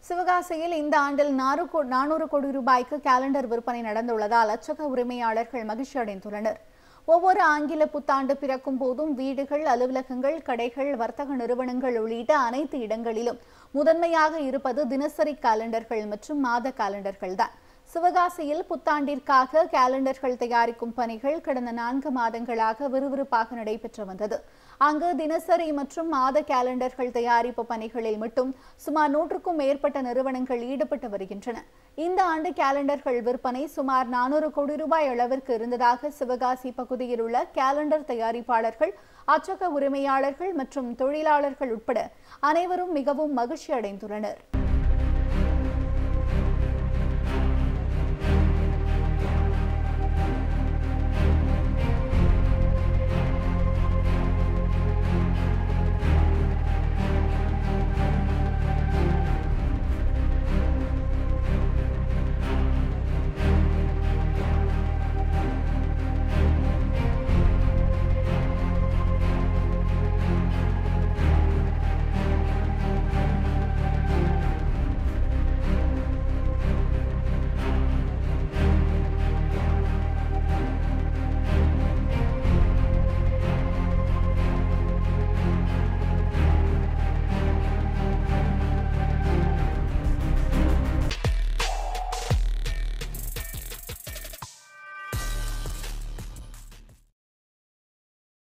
சிவகாசியில் இந்த ஆண்டில் நாறு கோ- நானூறு கோடி ரூபாய்க்கு கேலண்டர் விற்பனை நடந்துள்ளதால் அச்சக உரிமையாளர்கள் மகிழ்ச்சி அடைந்துள்ளனர் ஒவ்வொரு ஆங்கில புத்தாண்டு பிறக்கும் போதும் வீடுகள் அலுவலகங்கள் கடைகள் வர்த்தக நிறுவனங்கள் உள்ளிட்ட அனைத்து இடங்களிலும் முதன்மையாக இருப்பது தினசரி காலண்டர்கள் மற்றும் மாத காலண்டர்கள் தான் சிவகாசியில் புத்தாண்டிற்காக கேலண்டர்கள் தயாரிக்கும் பணிகள் கடந்த நான்கு மாதங்களாக விறுவிறுப்பாக நடைபெற்று வந்தது அங்கு தினசரி மற்றும் மாத கேலண்டர்கள் தயாரிப்பு பணிகளில் மட்டும் சுமார் நூற்றுக்கும் மேற்பட்ட நிறுவனங்கள் ஈடுபட்டு வருகின்றன இந்த ஆண்டு கேலண்டர்கள் விற்பனை சுமார் நானூறு கோடி ரூபாய் அளவிற்கு இருந்ததாக சிவகாசி பகுதியில் உள்ள கேலண்டர் தயாரிப்பாளர்கள் அச்சக உரிமையாளர்கள் மற்றும் தொழிலாளர்கள் உட்பட அனைவரும் மிகவும் மகிழ்ச்சி அடைந்துள்ளனர்